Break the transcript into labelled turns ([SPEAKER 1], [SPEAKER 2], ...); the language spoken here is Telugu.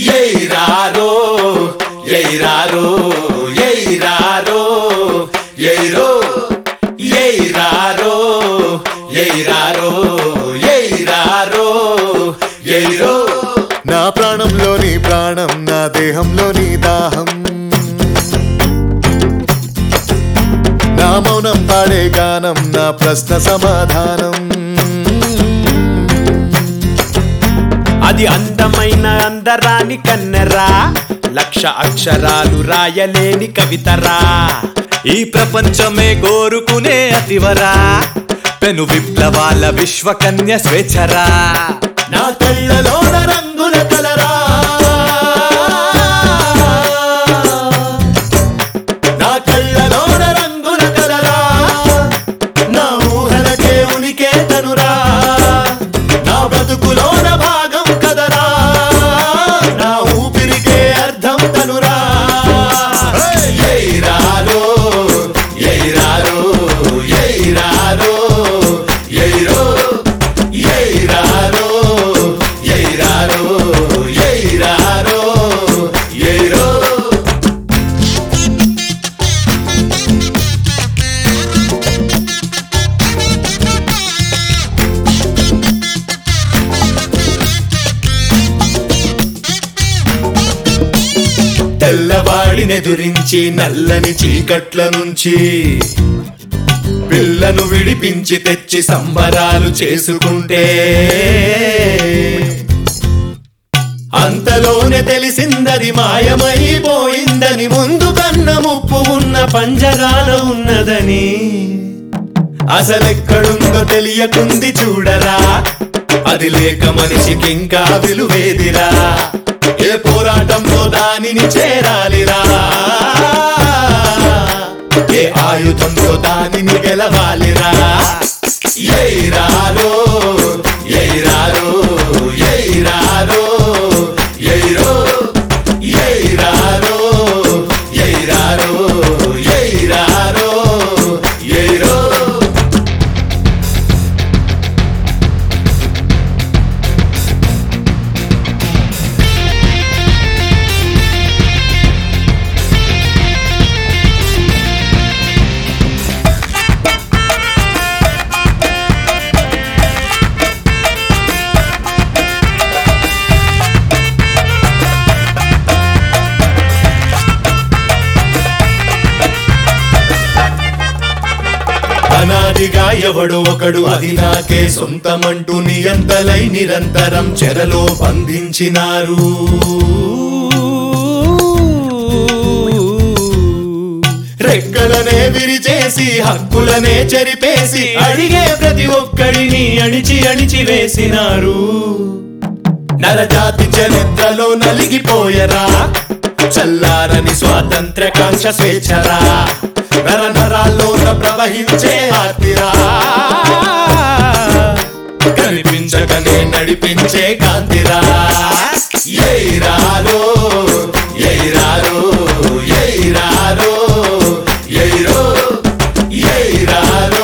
[SPEAKER 1] ఎయిరారో ఎయిరారో ఎయిరారో ఎయిరో ఎయిరారో ఎయిరారో ఎయిరారో ఎయిరో
[SPEAKER 2] నా ప్రాణంలోని ప్రాణం నా దేహంలోని దాహం నా మౌనం పాడే గానం నా ప్రశ్న సమాధానం
[SPEAKER 1] అది అందమైన అందరాని కన్నెరా లక్ష అక్షరాలు రాయలేని కవితరా
[SPEAKER 3] ఈ ప్రపంచమే కోరుకునే అతివరా పెను విప్లవాల విశ్వకన్య స్వేచ్ఛరా
[SPEAKER 2] నా కళ్ళలోన రంగుల కలరా నా కళ్ళలోన రంగుల కలరా నా ఊహలకే ఉనికే తనురా నా బ్రతుకులోన భాగం కదరా నా ఊపిరికే అర్థం తనురా
[SPEAKER 1] ఎయిరారో ఎయిరారో ఎయిరారో ఎయిరో ఎయిరారో ఎయిరారో ఎయిరారో ఎయిరో
[SPEAKER 2] తెల్లవాడినెదురించి నల్లని చీకట్ల నుంచి పిల్లను విడిపించి తెచ్చి సంబరాలు చేసుకుంటే అంతలోనే తెలిసిందది మాయమైపోయిందని ముందు కన్న ముప్పు ఉన్న పంజరాల ఉన్నదని అసలెక్కడుందో తెలియకుంది చూడరా అది లేక మనిషికి ఇంకా విలువేదిరా ఏ పోరాటంలో దానిని చేరాలిరా ఏ ఆయుధంతో దానిని గెలవాలిరా
[SPEAKER 1] ఎయిరారో ఎయిరారో ఎయిరారో ఎయిరో ఎయిరారో ఎయిరారో ఎయిరారో ఎయిరో
[SPEAKER 2] అనాదిగా ఎవడు ఒకడు అది నాకే సొంతమంటూ నియంతలై నిరంతరం చెరలో బంధించినారు రెక్కలనే విరిచేసి హక్కులనే చెరిపేసి అడిగే ప్రతి ఒక్కడిని అణిచి అణిచి వేసినారు నరజాతి చరిత్రలో నలిగిపోయరా చల్లారని స్వాతంత్ర కాంక్ష స్వేచ్ఛరా నర నరాల్లోన ప్రవహించే ఆర్తిరా కనిపించకనే నడిపించే కాంతిరా
[SPEAKER 1] ఎయిరారో ఎయిరారో ఎయిరారో ఎయిరో ఎయిరారో